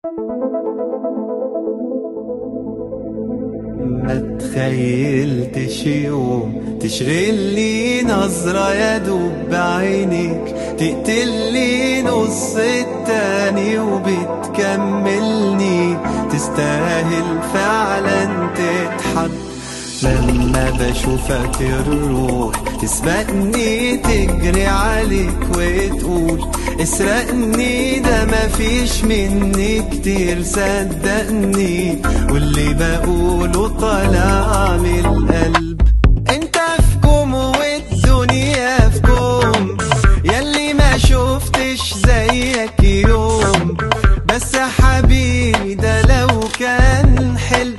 ما تخيلتش يوم تشغل لي نظرة يا دوب بعينيك تقتل لي نص التاني وبتكملني تستاهل فعلا تتحب لما بشوفك الروح تسبقني تجري عليك وتقول اسرقني ده مفيش مني كتير صدقني واللي بقوله طالع من القلب انت في كوم والدنيا في كوم ياللي ما شفتش زيك يوم بس يا حبيبي ده لو كان حلم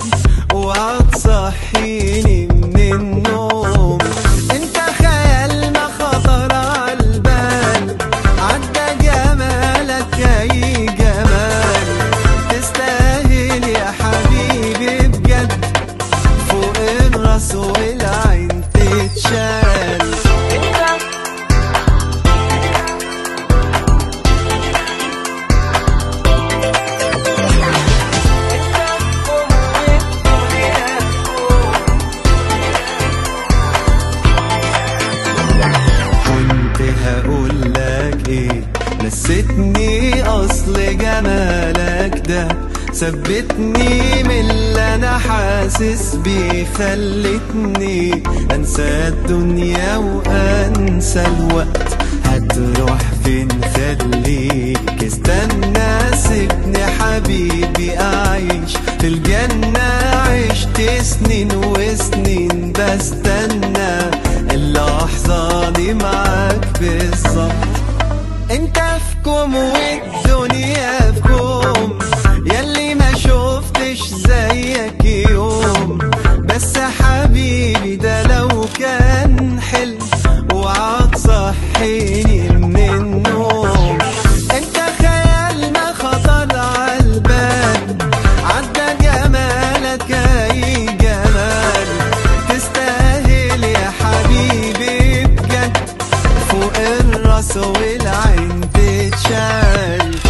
وهتصحيني من النوم انت خيال ما خطر عالبال عدى جمالك اي جمال تستاهل يا حبيبي بجد فوق الراس والعين تتشال كنت هقول لك ايه نسيتني اصل جمالك ده ثبتني من اللي انا حاسس بيه خلتني انسى الدنيا وانسى الوقت هتروح فين خليك استنى سيبني حبيبي اعيش في الجنة عشت سنين وسنين بستنى اللحظة دي معاك بالظبط انت في كوم والدنيا في كوم ياللي ما شفتش زيك يوم بس يا حبيبي ده لو كان حلم وهتصحيني من النوم انت خيال ما خطر عالبال عدى جمالك اي جمال تستاهل يا حبيبي بجد فوق الراس والعين تتشال